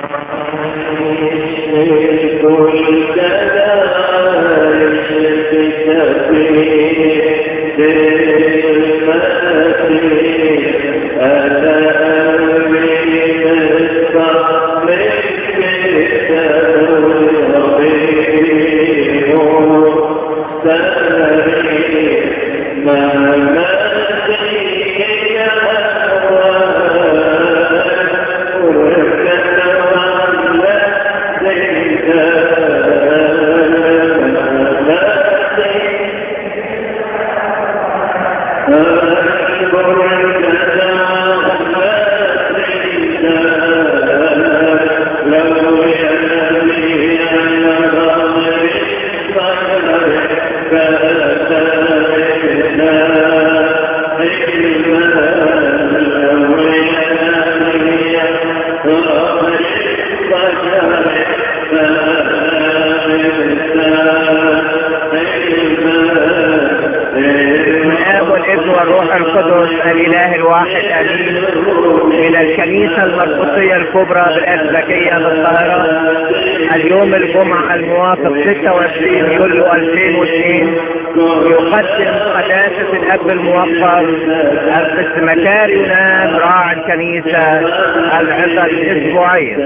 الاب والابن والروح القدس الاله الواحد امين الى الكنيسه المرقسيه الكبرى بالازبكيه بالقاهره اليوم الجمعه الموافق 26 يوليو 2002 يقدم قداسه الاب الموقر القس مكار يونان راعي الكنيسه العظه الاسبوعيه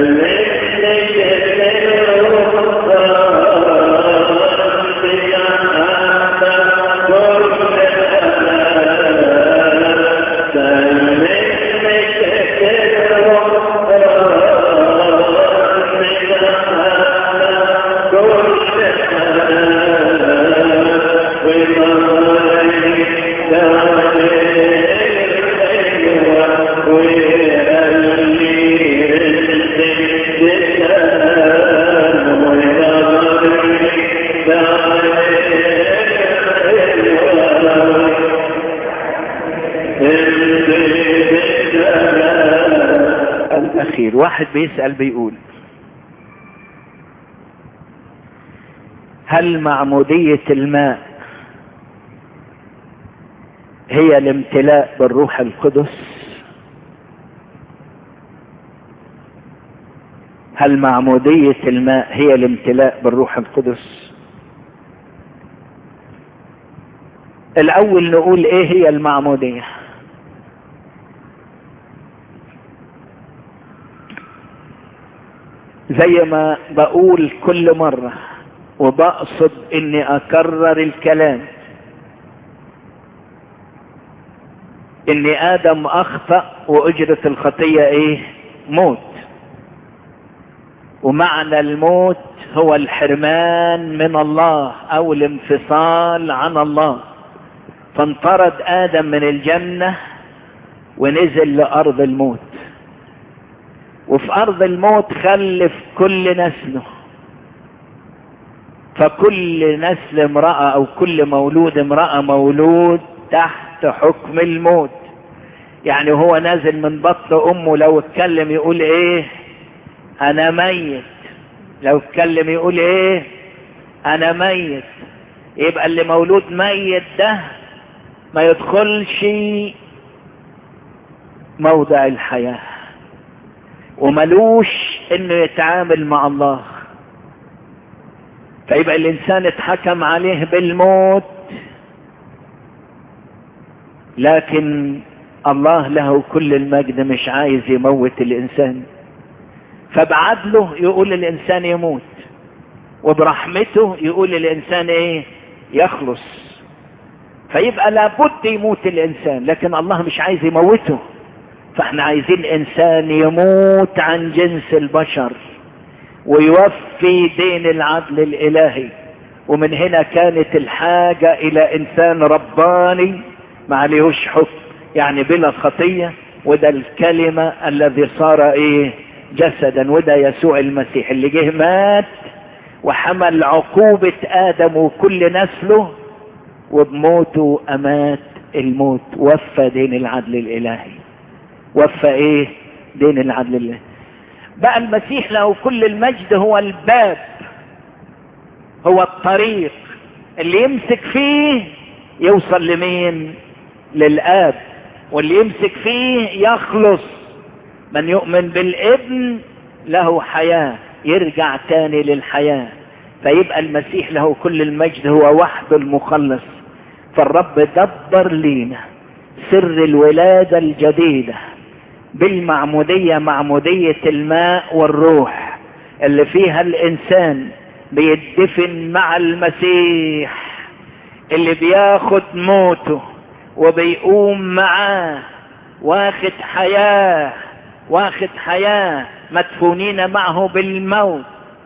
الأخير واحد بيسأل بيقول هل معمودية الماء هي الامتلاء بالروح القدس هل معمودية الماء هي الامتلاء بالروح القدس الأول نقول ايه هي المعمودية زي ما بقول كل مرة وبقصد اني اكرر الكلام ان ادم اخطأ واجرة الخطية ايه موت ومعنى الموت هو الحرمان من الله او الانفصال عن الله فانطرد ادم من الجنة ونزل لارض الموت وفي ارض الموت خلف كل نسله فكل نسل امرأة او كل مولود امرأة مولود تحت حكم الموت يعني هو نازل من بطن امه لو اتكلم يقول ايه انا ميت لو اتكلم يقول ايه انا ميت يبقى اللي مولود ميت ده ما يدخلش موضع الحياه وملوش انه يتعامل مع الله فيبقى الانسان اتحكم عليه بالموت لكن الله له كل المجد مش عايز يموت الانسان فبعدله يقول الانسان يموت وبرحمته يقول الانسان ايه يخلص فيبقى لابد يموت الانسان لكن الله مش عايز يموته فاحنا عايزين انسان يموت عن جنس البشر ويوفي دين العدل الالهي ومن هنا كانت الحاجة الى انسان رباني ما عليهوش حكم يعني بلا خطية وده الكلمة الذي صار ايه جسدا وده يسوع المسيح اللي جه مات وحمل عقوبة ادم وكل نسله وبموته امات الموت وفى دين العدل الالهي وفى ايه دين العدل الله بقى المسيح له كل المجد هو الباب هو الطريق اللي يمسك فيه يوصل لمين للاب واللي يمسك فيه يخلص من يؤمن بالابن له حياة يرجع تاني للحياة فيبقى المسيح له كل المجد هو وحده المخلص فالرب دبر لينا سر الولادة الجديدة بالمعمودية معمودية الماء والروح اللي فيها الإنسان بيدفن مع المسيح اللي بياخد موته وبيقوم معاه واخد حياة واخد حياة مدفونين معه بالموت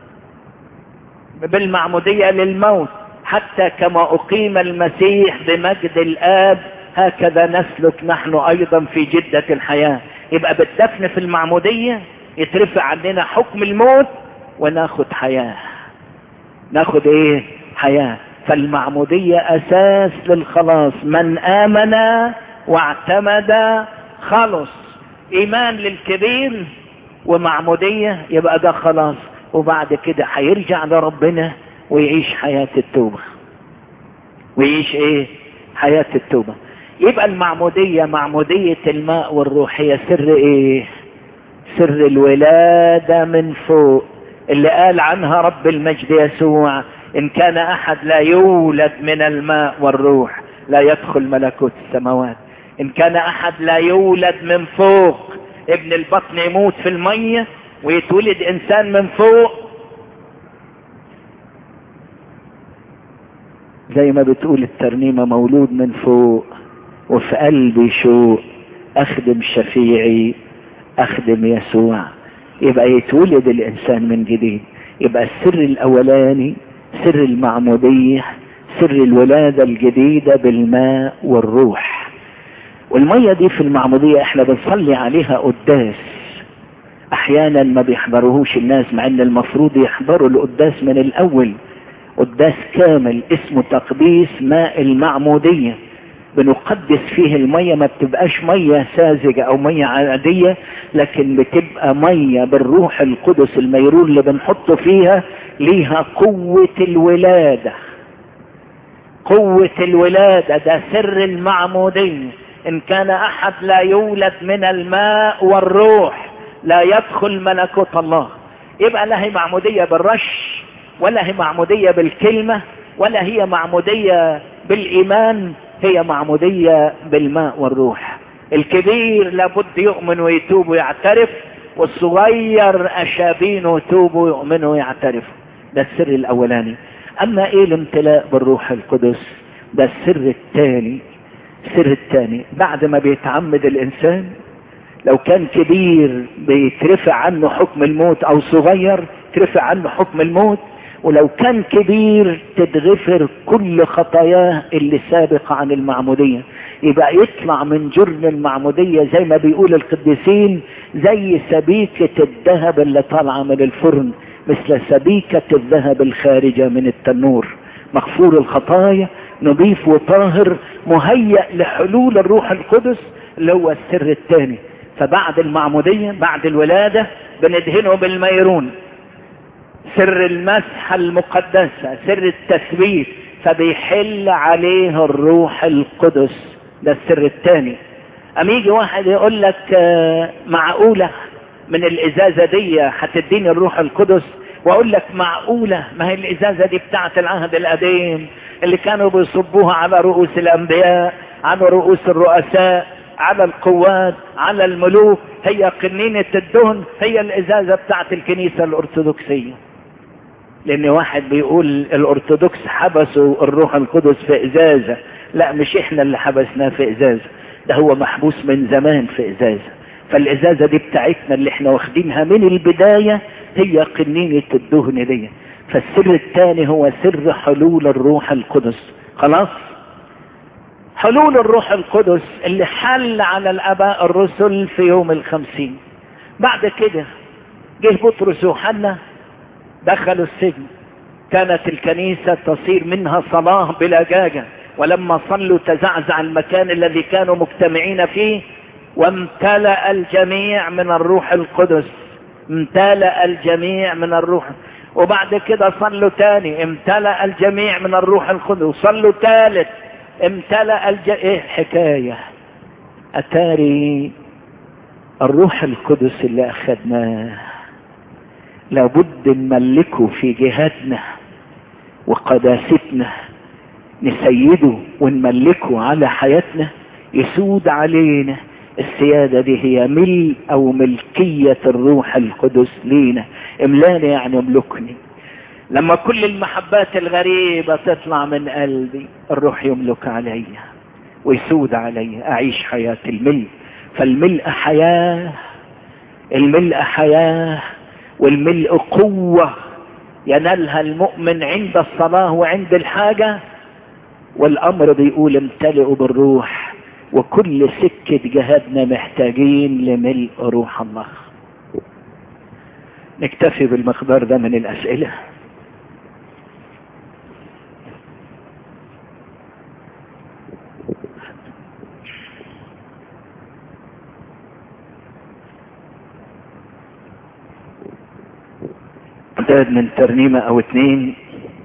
بالمعمودية للموت حتى كما أقيم المسيح بمجد الآب هكذا نسلك نحن أيضا في جدة الحياة يبقى بالدفن في المعمودية يترفع عننا حكم الموت وناخد حياة ناخد ايه حياة فالمعمودية أساس للخلاص من آمن واعتمد خلص إيمان للكبير ومعمودية يبقى ده خلاص وبعد كده هيرجع لربنا ويعيش حياة التوبة ويعيش ايه حياة التوبة يبقى المعمودية معمودية الماء والروح هي سر ايه سر الولادة من فوق اللي قال عنها رب المجد يسوع ان كان احد لا يولد من الماء والروح لا يدخل ملكوت السماوات ان كان احد لا يولد من فوق ابن البطن يموت في المية ويتولد انسان من فوق زي ما بتقول الترنيمة مولود من فوق وفي قلبي شوق اخدم شفيعي اخدم يسوع يبقى يتولد الانسان من جديد يبقى السر الاولاني سر المعمودية سر الولادة الجديدة بالماء والروح والمية دي في المعمودية احنا بنصلي عليها قداس احيانا ما بيحضروهوش الناس مع ان المفروض يحضروا القداس من الاول قداس كامل اسمه تقديس ماء المعمودية بنقدس فيه المية ما بتبقاش مية ساذجة او مية عادية لكن بتبقى مية بالروح القدس الميرور اللي بنحطه فيها ليها قوة الولادة قوة الولادة ده سر المعمودية ان كان احد لا يولد من الماء والروح لا يدخل ملكوت الله يبقى لا هي معمودية بالرش ولا هي معمودية بالكلمة ولا هي معمودية بالايمان هي معمودية بالماء والروح الكبير لابد يؤمن ويتوب ويعترف والصغير اشابين يتوب ويؤمن ويعترف ده السر الاولاني اما ايه الامتلاء بالروح القدس ده السر الثاني السر الثاني بعد ما بيتعمد الانسان لو كان كبير بيترفع عنه حكم الموت او صغير ترفع عنه حكم الموت ولو كان كبير تتغفر كل خطاياه اللي سابقة عن المعمودية يبقى يطلع من جرن المعمودية زي ما بيقول القديسين زي سبيكة الذهب اللي طالعة من الفرن مثل سبيكة الذهب الخارجة من التنور مغفور الخطايا نظيف وطاهر مهيأ لحلول الروح القدس اللي هو السر الثاني فبعد المعمودية بعد الولادة بندهنه بالميرون سر المسحة المقدسة سر التثبيت فبيحل عليه الروح القدس ده السر الثاني أم يجي واحد يقول لك معقولة من الإزازة دي هتديني الروح القدس وأقول لك معقولة ما هي الإزازة دي بتاعة العهد القديم اللي كانوا بيصبوها على رؤوس الأنبياء على رؤوس الرؤساء على القوات على الملوك هي قنينة الدهن هي الإزازة بتاعة الكنيسة الأرثوذكسية لان واحد بيقول الارثوذكس حبسوا الروح القدس في ازازة لا مش احنا اللي حبسناه في ازازة ده هو محبوس من زمان في ازازة فالازازة دي بتاعتنا اللي احنا واخدينها من البداية هي قنينة الدهن دي فالسر الثاني هو سر حلول الروح القدس خلاص حلول الروح القدس اللي حل على الاباء الرسل في يوم الخمسين بعد كده جه بطرس وحنا دخلوا السجن كانت الكنيسة تصير منها صلاة بلجاجة ولما صلوا تزعزع المكان الذي كانوا مجتمعين فيه وامتلأ الجميع من الروح القدس امتلأ الجميع من الروح وبعد كده صلوا تاني امتلأ الجميع من الروح القدس صلوا تالت امتلأ الج... ايه الحكاية اتاري الروح القدس اللي اخذناه لابد نملكه في جهادنا وقداستنا نسيده ونملكه على حياتنا يسود علينا السيادة دي هي ملء او ملكية الروح القدس لينا املاني يعني املكني لما كل المحبات الغريبة تطلع من قلبي الروح يملك علي ويسود علي اعيش حياة الملء فالملء حياة الملء حياة والملء قوة ينالها المؤمن عند الصلاة وعند الحاجة والامر بيقول امتلئوا بالروح وكل سكة جهادنا محتاجين لملء روح الله نكتفي بالمقدار ده من الاسئلة عدد من ترنيمة او اتنين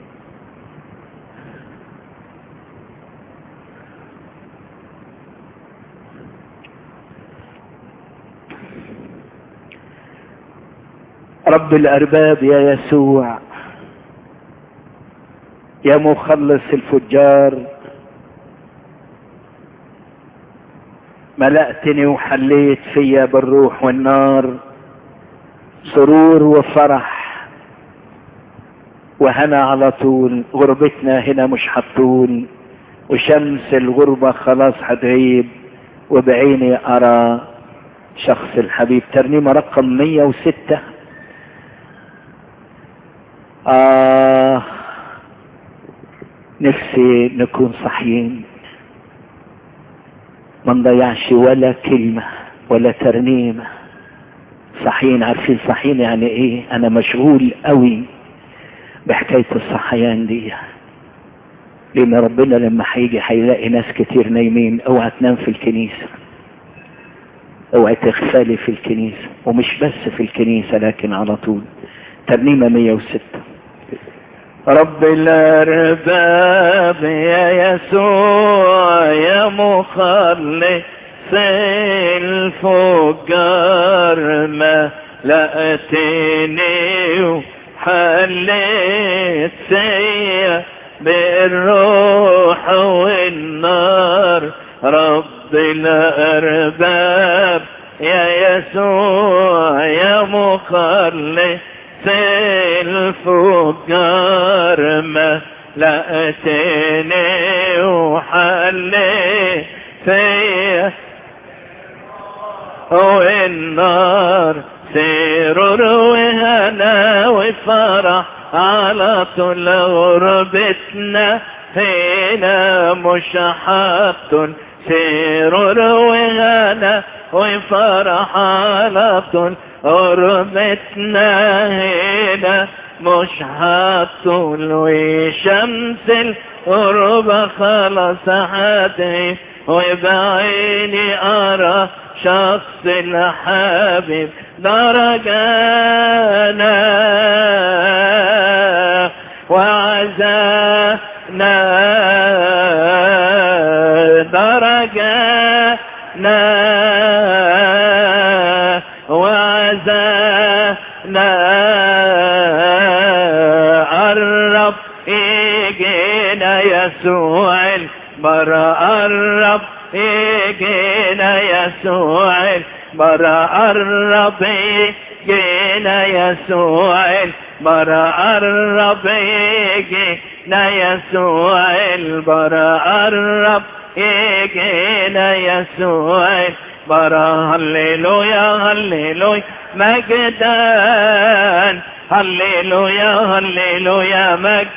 رب الارباب يا يسوع يا مخلص الفجار ملأتني وحليت فيا بالروح والنار سرور وفرح وهنا على طول غربتنا هنا مش هتطول وشمس الغربة خلاص هتغيب وبعيني أرى شخص الحبيب ترنيمة رقم 106 آه نفسي نكون صحيين ما نضيعش ولا كلمة ولا ترنيمة صحيين عارفين صحيين يعني ايه انا مشغول قوي بحكاية الصحيان دي لان ربنا لما هيجي هيلاقي ناس كتير نايمين اوعى تنام في الكنيسة اوعى تغفلي في الكنيسة ومش بس في الكنيسة لكن على طول ترنيمة 106 رب الارباب يا يسوع يا مخلص الفجار ما لقتني وحليت سيا بالروح والنار رب الارباب يا يسوع يا مخلص الفجار ما لقتني وحلي فيا والنار سرور وهنا وفرح على طول غربتنا هنا مش حط سرور وهنا وفرح على طول غربتنا هنا مش هطول وشمس الغربة خلاص هتغيب وبعيني أرى شخص الحبيب درجانا وعزانا درجانا وعزانا قرب يجينا يسوع البر قرب يجينا يسوع البر قرب يجينا يسوع البر قرب يجينا يسوع البر قرب يجينا يسوع البر هللويا هللويا مجدان هللويا هللويا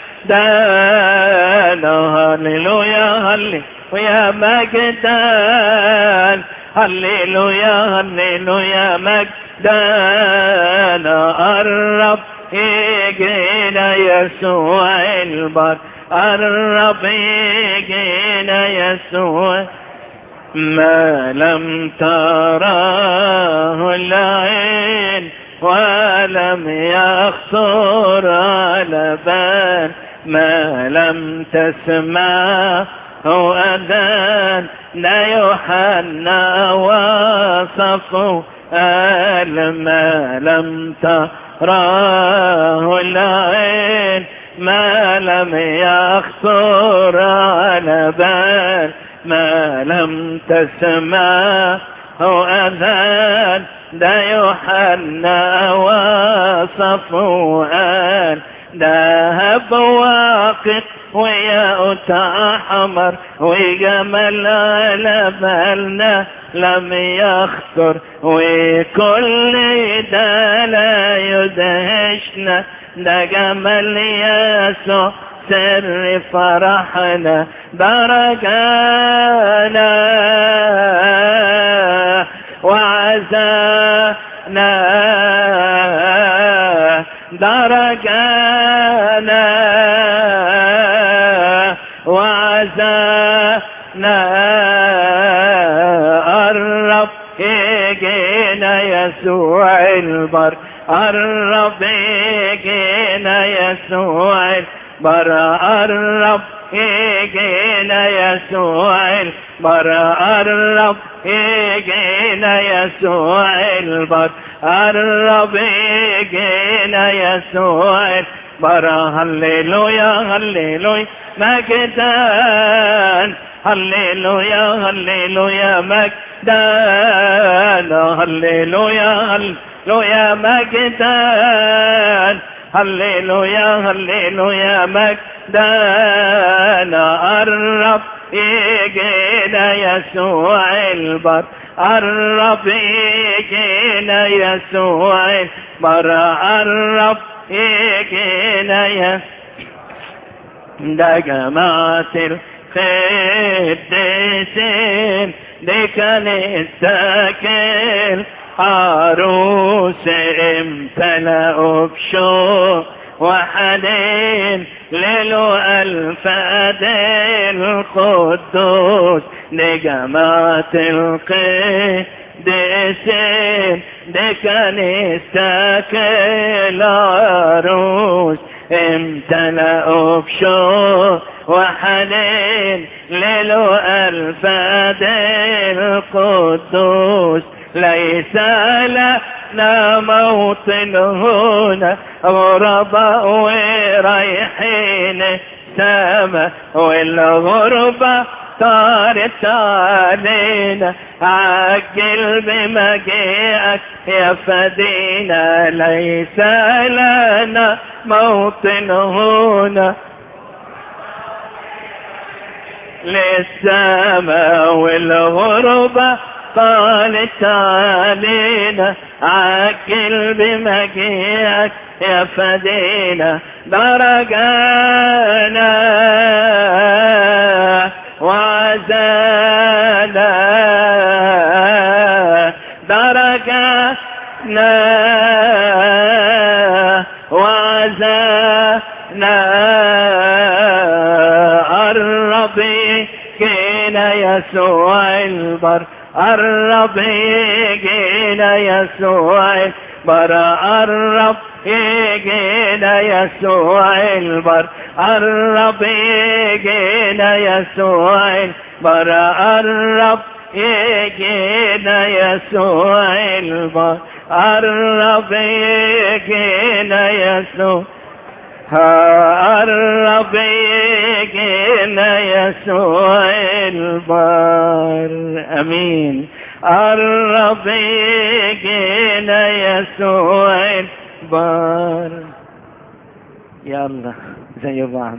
مجدان هللويا هللويا مجدان هللويا هللويا مجدان قرب يجينا يسوع البر قرب يجينا يسوع ما لم تراه العين ولم يخطر على بال ما لم تسمعه أذان لا يوحنا وصفه قال ما لم تراه راه العين ما لم يخطر على بال ما لم تسمع أذان دا يوحنا وصفه قال ذهب واقف ويا حمر وجمل على بالنا لم يخطر وكل ده لا يدهشنا ده جمل يسوع سر فرحنا درجانا وعزانا درجانا وعزانا قرب يجينا يسوع البر قرب يجينا يسوع البر قرب يجينا يسوع البر قرب يجينا يسوع البر قرب يجينا يسوع البر هللويا هللويا مجدان هللويا هللويا مجدان هللويا هللويا مجدان هللويا هللويا مجدان قرب يجينا يسوع البر قرب يجينا يسوع البر قرب يجينا يسوع ده جماعة القديسين دي كنيسة كل عروس امتلأوا بشوق وحنين ليلو الفاد القدوس لجماعة القديسين دي كنيسة كل عروس امتلأوا بشوق وحنين ليلو الفاد القدوس ليس لنا موطن هنا غرباء ورايحين سما والغربة طارت علينا عجل بمجيئك يا فدينا ليس لنا موطن هنا للسماء والغربة طالت علينا عجل بمجيئك يا فدينا درجانا وعزانا درجانا وعزانا الربي كينا يسوع البر قرب يجينا يسوع البر قرب يجينا يسوع البر قرب يجينا يسوع البر قرب يجينا يسوع البر قرب يجينا يسوع قرب يجينا يسوع البر امين قرب يجينا يسوع البر يلا زي بعض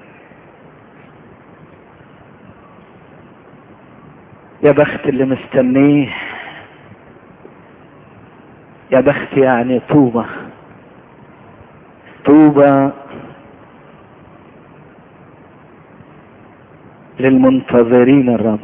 يا بخت اللي مستنيه يا بخت يعني طوبة طوبى للمنتظرين الرب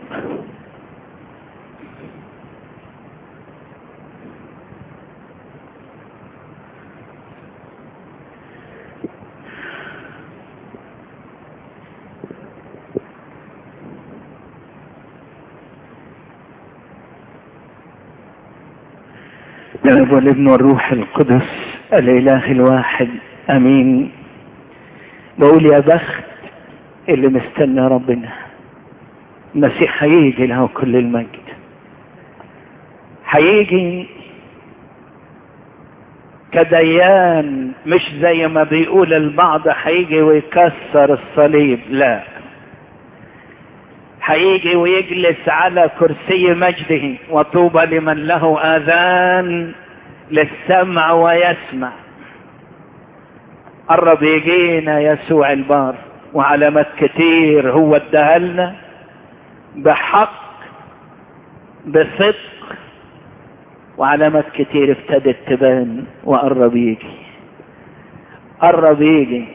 الاب والابن والروح القدس الاله الواحد امين بقول يا بخت اللي مستنى ربنا المسيح هيجي له كل المجد هيجي كديان مش زي ما بيقول البعض هيجي ويكسر الصليب لا هيجي ويجلس على كرسي مجده وطوبى لمن له اذان للسمع ويسمع قرب يجينا يسوع البار وعلامات كتير هو اداها لنا بحق بصدق وعلامات كتير ابتدت تبان وقرب يجي قرب يجي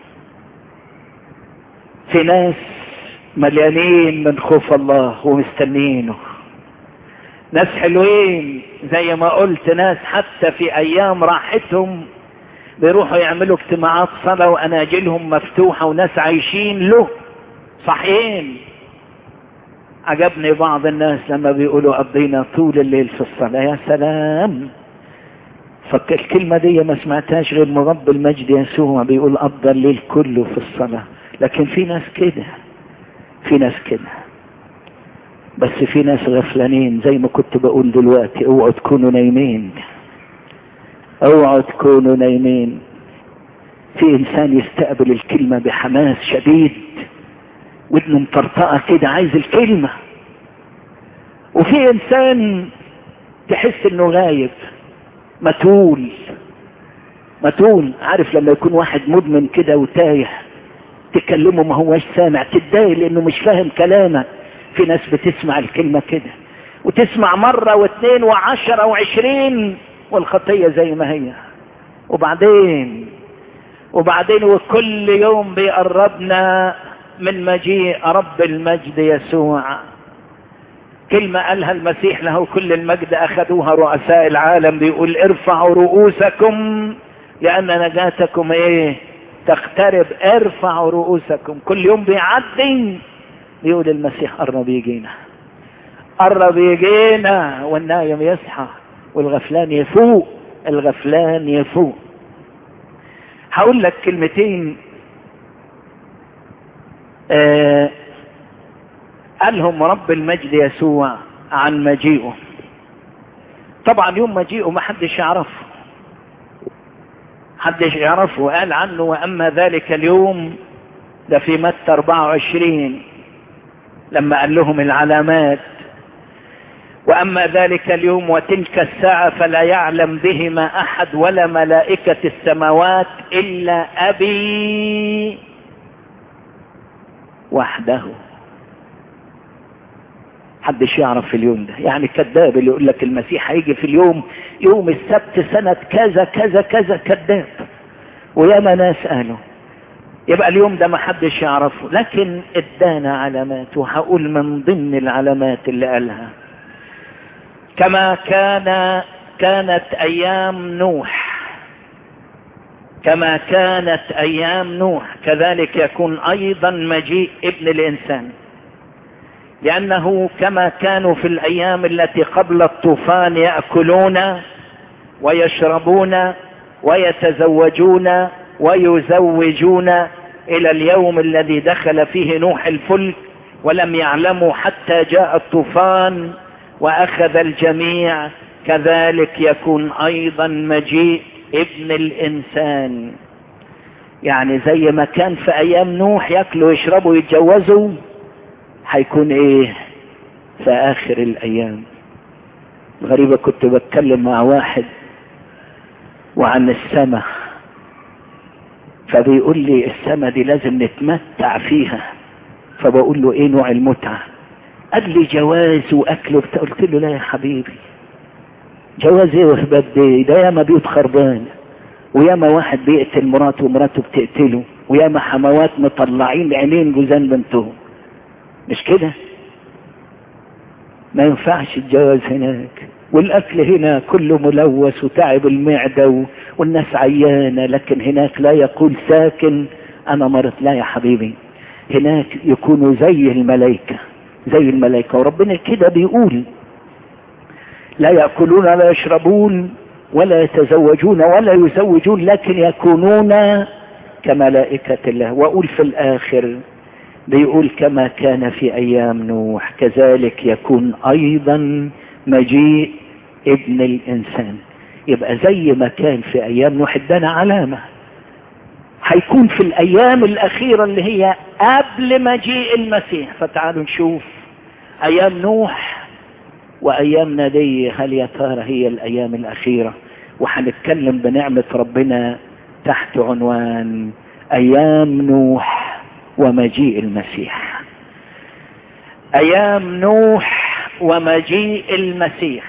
في ناس مليانين من خوف الله ومستنينه ناس حلوين زي ما قلت ناس حتى في ايام راحتهم بيروحوا يعملوا اجتماعات صلاة واناجيلهم مفتوحة وناس عايشين له صحيين عجبني بعض الناس لما بيقولوا قضينا طول الليل في الصلاة يا سلام فالكلمة دي ما سمعتهاش غير من رب المجد يسوع بيقول قضى الليل كله في الصلاة لكن في ناس كده في ناس كده بس في ناس غفلانين زي ما كنت بقول دلوقتي اوعوا تكونوا نايمين اوعوا تكونوا نايمين في انسان يستقبل الكلمة بحماس شديد ودنه مطرطقة كده عايز الكلمة وفي انسان تحس انه غايب متول متول عارف لما يكون واحد مدمن كده وتايه تكلمه ما هوش سامع تتضايق لانه مش فاهم كلامك في ناس بتسمع الكلمة كده وتسمع مرة واثنين وعشرة وعشرين والخطية زي ما هي وبعدين وبعدين وكل يوم بيقربنا من مجيء رب المجد يسوع كلمة قالها المسيح له كل المجد أخذوها رؤساء العالم بيقول ارفعوا رؤوسكم لأن نجاتكم ايه تقترب ارفعوا رؤوسكم كل يوم بيعدي بيقول المسيح قرب يجينا قرب يجينا والنايم يصحى والغفلان يفوق الغفلان يفوق هقول لك كلمتين آه قالهم رب المجد يسوع عن مجيئه طبعا يوم مجيئه ما حدش يعرفه حدش يعرفه قال عنه واما ذلك اليوم ده في متى 24 لما قال لهم العلامات واما ذلك اليوم وتلك الساعة فلا يعلم بهما احد ولا ملائكة السماوات الا ابي وحده حدش يعرف في اليوم ده يعني كذاب اللي يقول لك المسيح هيجي في اليوم يوم السبت سنة كذا كذا كذا كذاب وياما ناس قالوا يبقى اليوم ده ما حدش يعرفه لكن ادانا علامات وهقول من ضمن العلامات اللي قالها كما كان كانت ايام نوح كما كانت ايام نوح كذلك يكون ايضا مجيء ابن الانسان لانه كما كانوا في الايام التي قبل الطوفان ياكلون ويشربون ويتزوجون ويزوجون الى اليوم الذي دخل فيه نوح الفلك ولم يعلموا حتى جاء الطوفان واخذ الجميع كذلك يكون ايضا مجيء ابن الانسان يعني زي ما كان في ايام نوح ياكلوا ويشربوا ويتجوزوا هيكون ايه في اخر الايام غريبة كنت بتكلم مع واحد وعن السماء فبيقول لي السماء دي لازم نتمتع فيها فبقول له ايه نوع المتعة قال لي جواز واكل وبتاع قلت له لا يا حبيبي جواز ايه وهبات دي ده ياما بيوت خربانه وياما واحد بيقتل مراته ومراته بتقتله وياما حموات مطلعين عينين جوزان بنتهم مش كده ما ينفعش الجواز هناك والاكل هنا كله ملوث وتعب المعدة و... والناس عيانة لكن هناك لا يقول ساكن انا مرض لا يا حبيبي هناك يكونوا زي الملائكة زي الملائكة وربنا كده بيقول لا يأكلون ولا يشربون ولا يتزوجون ولا يزوجون لكن يكونون كملائكة الله وأقول في الآخر بيقول كما كان في أيام نوح كذلك يكون أيضا مجيء ابن الإنسان يبقى زي ما كان في ايام نوح ادانا علامة هيكون في الايام الاخيرة اللي هي قبل مجيء المسيح فتعالوا نشوف ايام نوح وايامنا دي هل يا ترى هي الايام الاخيرة وهنتكلم بنعمة ربنا تحت عنوان ايام نوح ومجيء المسيح ايام نوح ومجيء المسيح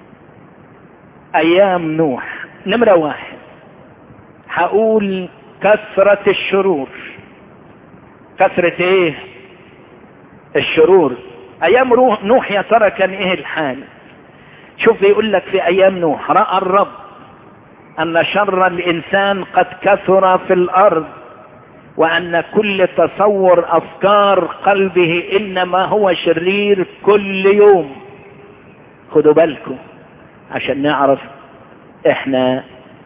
ايام نوح نمرة واحد هقول كثرة الشرور كثرة ايه الشرور ايام نوح يا ترى كان ايه الحال شوف بيقول لك في ايام نوح رأى الرب ان شر الانسان قد كثر في الارض وان كل تصور افكار قلبه انما هو شرير كل يوم خدوا بالكم عشان نعرف احنا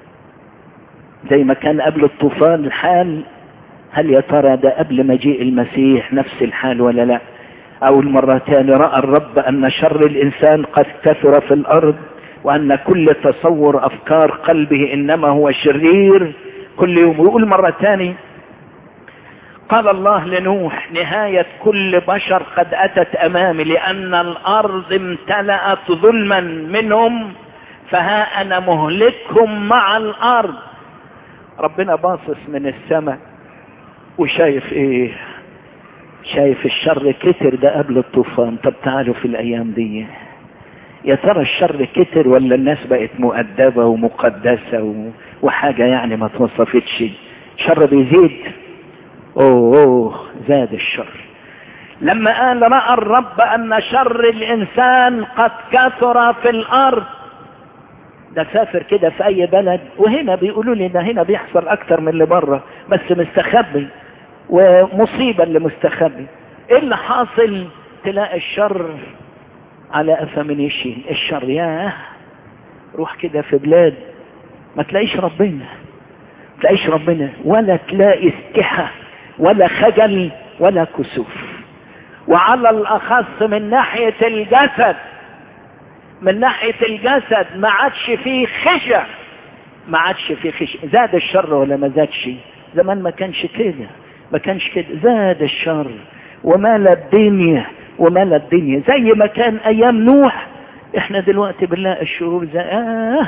زي ما كان قبل الطوفان الحال هل يا ترى ده قبل مجيء المسيح نفس الحال ولا لا او المرة تاني رأى الرب ان شر الانسان قد كثر في الارض وان كل تصور افكار قلبه انما هو شرير كل يوم ويقول مرة تاني قال الله لنوح نهاية كل بشر قد أتت أمامي لأن الأرض امتلأت ظلما منهم فها أنا مهلكهم مع الأرض ربنا باصص من السماء وشايف ايه شايف الشر كتر ده قبل الطوفان طب تعالوا في الأيام دي يا ترى الشر كتر ولا الناس بقت مؤدبة ومقدسة و... وحاجة يعني ما توصفتش الشر بيزيد اوه, أوه زاد الشر لما قال رأى الرب ان شر الانسان قد كثر في الارض ده سافر كده في اي بلد وهنا بيقولوا لي ده هنا بيحصل اكتر من اللي بره بس مستخبي ومصيبة اللي مستخبي ايه اللي حاصل تلاقي الشر على قفا من يشيل الشر ياه روح كده في بلاد ما تلاقيش ربنا تلاقيش ربنا ولا تلاقي استحى ولا خجل ولا كسوف وعلى الأخص من ناحية الجسد من ناحية الجسد ما عادش فيه خشع ما عادش فيه خشع زاد الشر ولا ما زادش زمان ما كانش كده ما كانش كده زاد الشر ومال الدنيا ومال الدنيا زي ما كان ايام نوح احنا دلوقتي بنلاقي الشرور زي آه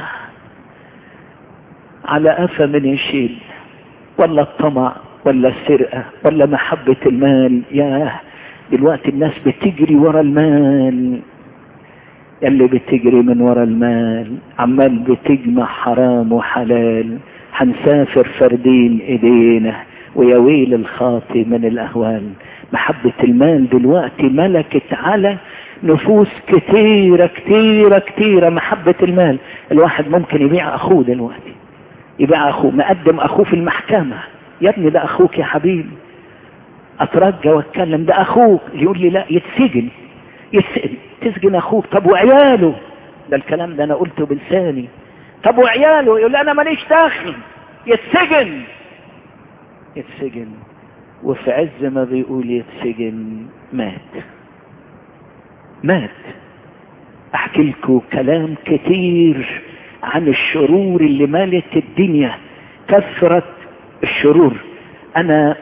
على قفا من يشيل ولا الطمع ولا السرقة ولا محبة المال ياه دلوقتي الناس بتجري ورا المال اللي بتجري من ورا المال عمال بتجمع حرام وحلال هنسافر فردين ايدينا ويا ويل الخاطي من الاهوال محبة المال دلوقتي ملكت على نفوس كتيرة كتيرة كتيرة محبة المال الواحد ممكن يبيع اخوه دلوقتي يبيع اخوه مقدم اخوه في المحكمة يا ابني ده اخوك يا حبيبي اترجى واتكلم ده اخوك يقول لي لا يتسجن يتسجن تسجن اخوك طب وعياله ده الكلام ده انا قلته بلساني طب وعياله يقول لي انا ماليش دخل يتسجن يتسجن وفي عز ما بيقول يتسجن مات مات احكي لكم كلام كتير عن الشرور اللي مالت الدنيا كثرة الشرور انا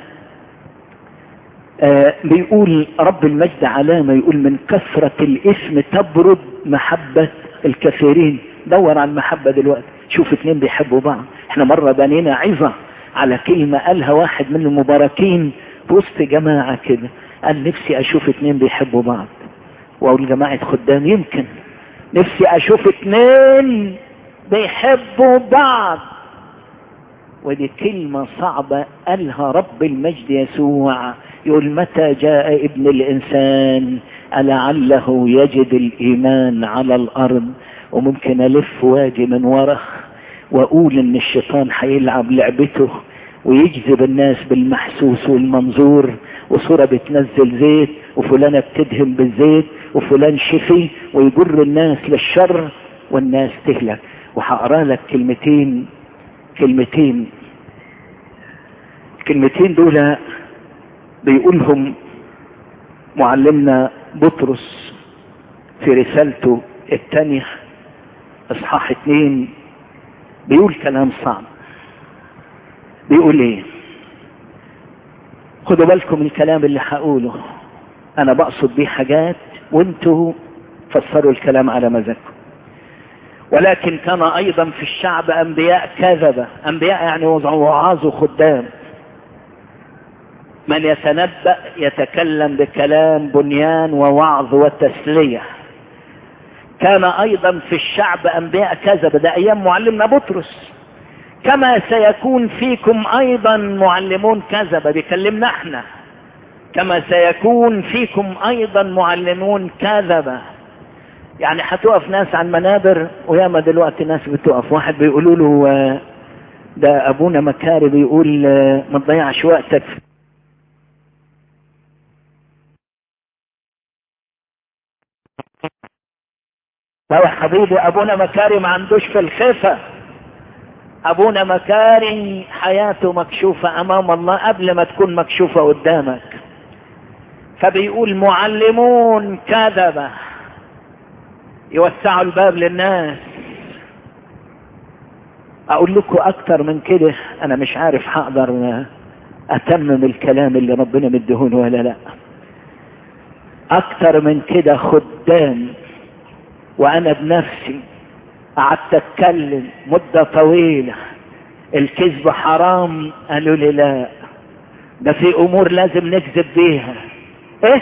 آه بيقول رب المجد علامة يقول من كثرة الاسم تبرد محبة الكثيرين دور على المحبة دلوقتي شوف اتنين بيحبوا بعض احنا مرة بنينا عظة على كلمة قالها واحد من المباركين في وسط جماعة كده قال نفسي اشوف اتنين بيحبوا بعض واقول جماعة خدام يمكن نفسي اشوف اتنين بيحبوا بعض ودي كلمة صعبة قالها رب المجد يسوع يقول متى جاء ابن الانسان ألعله يجد الايمان على الارض وممكن الف واجي من ورا واقول ان الشيطان هيلعب لعبته ويجذب الناس بالمحسوس والمنظور وصورة بتنزل زيت وفلانة بتدهن بالزيت وفلان شفي ويجر الناس للشر والناس تهلك وهقرا لك كلمتين كلمتين الكلمتين دول بيقولهم معلمنا بطرس في رسالته الثانية اصحاح اتنين بيقول كلام صعب بيقول ايه خدوا بالكم الكلام اللي هقوله انا بقصد بيه حاجات وانتوا فسروا الكلام على مزاجكم ولكن كان ايضا في الشعب انبياء كذبة انبياء يعني وعاظ خدام من يتنبأ يتكلم بكلام بنيان ووعظ وتسلية كان ايضا في الشعب انبياء كذبة ده ايام معلمنا بطرس كما سيكون فيكم ايضا معلمون كذبة بيكلمنا احنا كما سيكون فيكم ايضا معلمون كذبة يعني هتقف ناس على المنابر وياما دلوقتي ناس بتقف واحد بيقولوا له ده ابونا مكاري بيقول ما تضيعش وقتك لا يا حبيبي ابونا مكاري ما عندوش في الخفة ابونا مكاري حياته مكشوفة امام الله قبل ما تكون مكشوفة قدامك فبيقول معلمون كذبة يوسعوا الباب للناس اقول لكم اكتر من كده انا مش عارف هقدر اتمم الكلام اللي ربنا مديهونه ولا لا اكتر من كده خدام وانا بنفسي قعدت اتكلم مدة طويلة الكذب حرام قالوا لي لا ده في امور لازم نكذب بيها ايه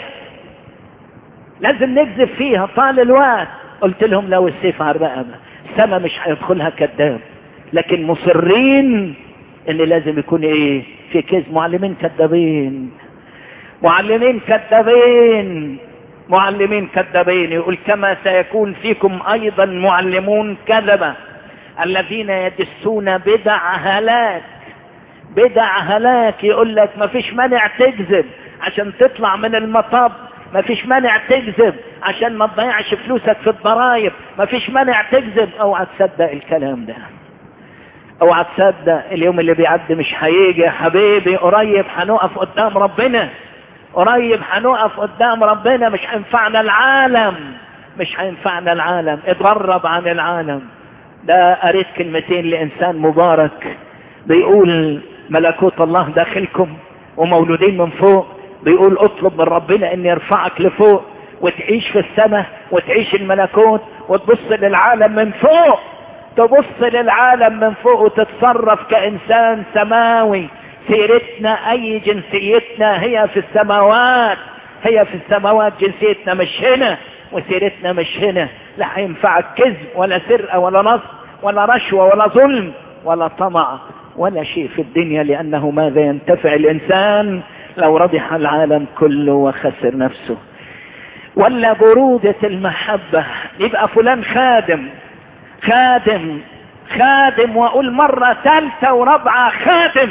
لازم نكذب فيها طال الوقت قلت لهم لو السيف على الرقبة السما مش هيدخلها كذاب لكن مصرين ان لازم يكون ايه في كذب معلمين كذابين معلمين كذابين معلمين كذابين يقول كما سيكون فيكم ايضا معلمون كذبة الذين يدسون بدع هلاك بدع هلاك يقول لك ما فيش مانع تكذب عشان تطلع من المطب ما فيش مانع تكذب عشان ما تضيعش فلوسك في الضرايب ما فيش مانع تكذب اوعى تصدق الكلام ده اوعى تصدق اليوم اللي بيعدي مش هيجي يا حبيبي قريب هنقف قدام ربنا قريب هنقف قدام ربنا مش هينفعنا العالم مش هينفعنا العالم اتغرب عن العالم ده قريت كلمتين لانسان مبارك بيقول ملكوت الله داخلكم ومولودين من فوق بيقول اطلب من ربنا ان يرفعك لفوق وتعيش في السماء وتعيش الملكوت وتبص للعالم من فوق تبص للعالم من فوق وتتصرف كانسان سماوي سيرتنا اي جنسيتنا هي في السماوات هي في السماوات جنسيتنا مش هنا وسيرتنا مش هنا لا هينفعك كذب ولا سرقة ولا نصب ولا رشوة ولا ظلم ولا طمع ولا شيء في الدنيا لانه ماذا ينتفع الانسان لو ربح العالم كله وخسر نفسه ولا برودة المحبة يبقى فلان خادم خادم خادم واقول مرة ثالثة ورابعة خادم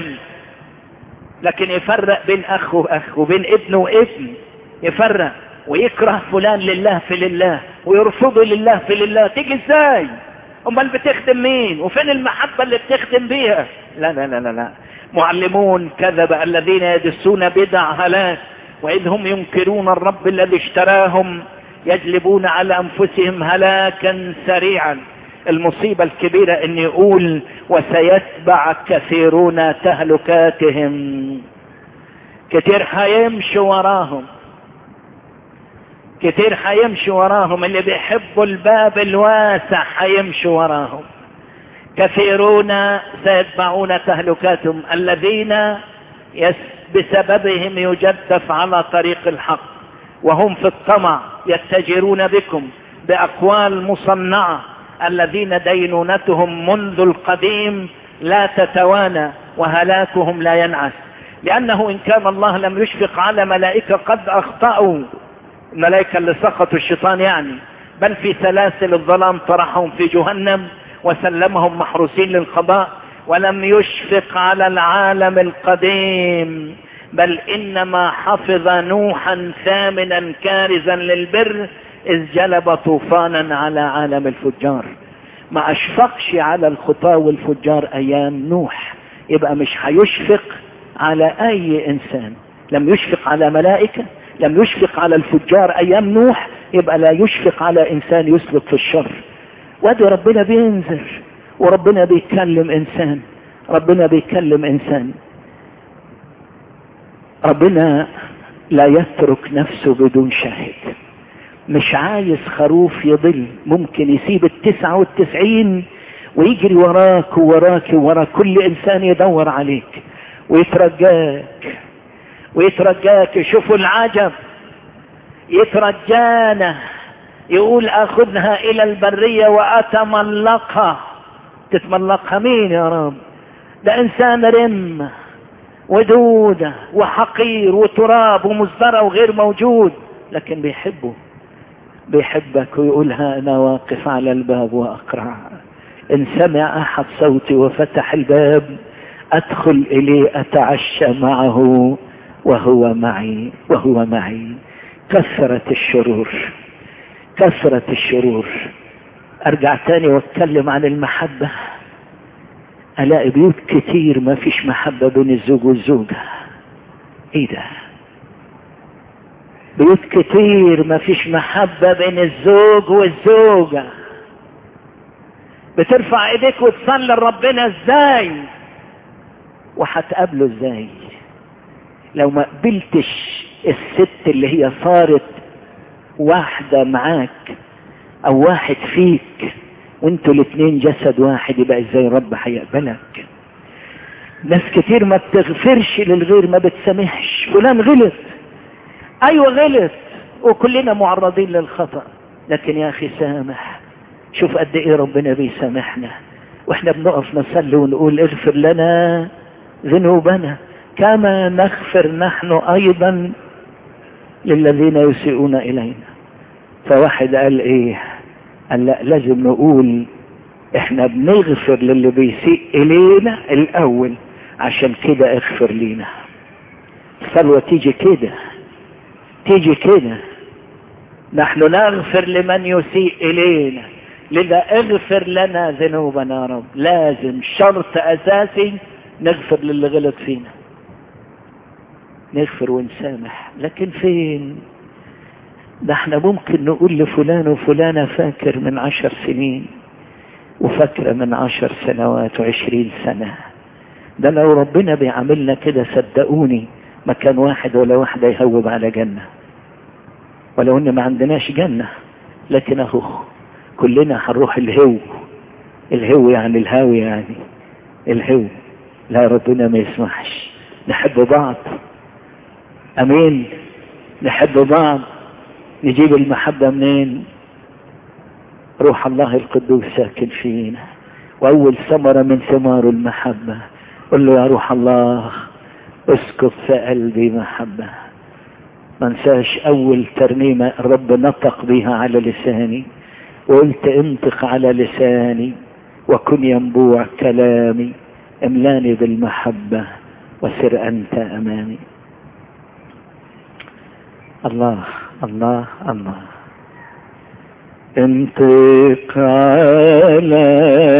لكن يفرق بين اخ واخ وبين ابن وابن يفرق ويكره فلان لله في لله ويرفضه لله في لله تيجي ازاي امال بتخدم مين وفين المحبة اللي بتخدم بيها لا لا لا لا, لا. معلمون كذب الذين يدسون بدع هلاك وإذ هم ينكرون الرب الذي اشتراهم يجلبون على أنفسهم هلاكا سريعا المصيبة الكبيرة ان يقول وسيتبع كثيرون تهلكاتهم كتير هيمشوا وراهم كتير هيمشوا وراهم اللي بيحبوا الباب الواسع هيمشوا وراهم كثيرون سيتبعون تهلكاتهم الذين يس بسببهم يجدف على طريق الحق وهم في الطمع يتجرون بكم بأقوال مصنعة الذين دينونتهم منذ القديم لا تتوانى وهلاكهم لا ينعس لأنه إن كان الله لم يشفق على ملائكة قد أخطأوا الملائكة اللي سقطوا الشيطان يعني بل في سلاسل الظلام طرحهم في جهنم وسلمهم محروسين للقضاء ولم يشفق على العالم القديم بل إنما حفظ نوحا ثامنا كارزا للبر إذ جلب طوفانا على عالم الفجار ما أشفقش على الخطاة والفجار أيام نوح يبقى مش هيشفق على أي إنسان لم يشفق على ملائكة لم يشفق على الفجار أيام نوح يبقى لا يشفق على إنسان يسلك في الشر وادي ربنا بينزل وربنا بيكلم انسان ربنا بيكلم انسان ربنا لا يترك نفسه بدون شاهد مش عايز خروف يضل ممكن يسيب التسعة والتسعين ويجري وراك ووراك وورا كل انسان يدور عليك ويترجاك ويترجاك شوفوا العجب يترجانا يقول اخذها الى البرية واتملقها تتملقها مين يا رب ده انسان رم ودودة وحقير وتراب ومزدرى وغير موجود لكن بيحبه بيحبك ويقول ها انا واقف على الباب واقرع ان سمع احد صوتي وفتح الباب ادخل اليه اتعشى معه وهو معي وهو معي كثرة الشرور كثرة الشرور ارجع تاني واتكلم عن المحبة الاقي بيوت كتير ما فيش محبة بين الزوج والزوجة ايه ده بيوت كتير ما فيش محبة بين الزوج والزوجة بترفع ايديك وتصلي لربنا ازاي وهتقابله ازاي لو ما قبلتش الست اللي هي صارت واحدة معاك او واحد فيك وانتوا الاتنين جسد واحد يبقى ازاي رب هيقبلك ناس كتير ما بتغفرش للغير ما بتسامحش فلان غلط ايوه غلط وكلنا معرضين للخطأ لكن يا اخي سامح شوف قد ايه ربنا بيسامحنا واحنا بنقف نصلي ونقول اغفر لنا ذنوبنا كما نغفر نحن ايضا للذين يسيئون الينا فواحد قال ايه قال لا لازم نقول احنا بنغفر للي بيسيء الينا الاول عشان كده اغفر لينا الصلوة تيجي كده تيجي كده نحن نغفر لمن يسيء الينا لذا اغفر لنا ذنوبنا يا رب لازم شرط اساسي نغفر للي غلط فينا نغفر ونسامح لكن فين ده احنا ممكن نقول لفلان وفلانة فاكر من عشر سنين وفاكرة من عشر سنوات وعشرين سنة ده لو ربنا بيعاملنا كده صدقوني ما كان واحد ولا واحدة يهوب على جنة ولو ان ما عندناش جنة لكن اهو كلنا هنروح الهو الهو يعني الهاوي يعني الهو لا ربنا ما يسمحش نحب بعض امين نحب بعض نجيب المحبة منين روح الله القدوس ساكن فينا واول ثمرة من ثمار المحبة قل له يا روح الله اسكب في قلبي محبة ما انساش اول ترنيمة الرب نطق بها على لساني وقلت انطق على لساني وكن ينبوع كلامي املاني بالمحبة وسر انت امامي الله الله الله انطق على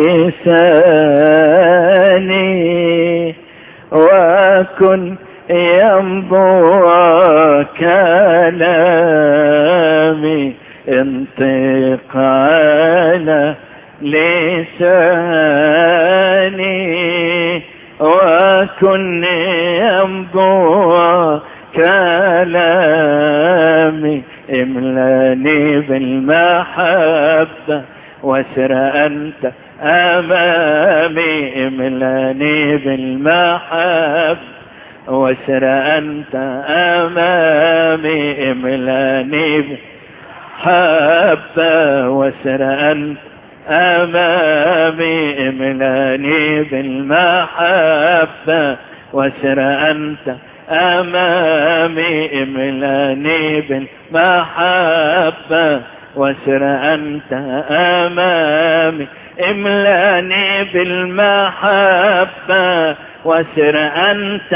لساني وكن ينبوع كلامي انطق على لساني وكن ينبوع كلامي املاني بالمحبة واسر انت امامي املاني بالمحبة واسر انت امامي املاني بالمحبة واسر انت امامي املاني بالمحبة واسر انت امامي املاني بالمحبة واسر انت امامي املاني بالمحبة واسر انت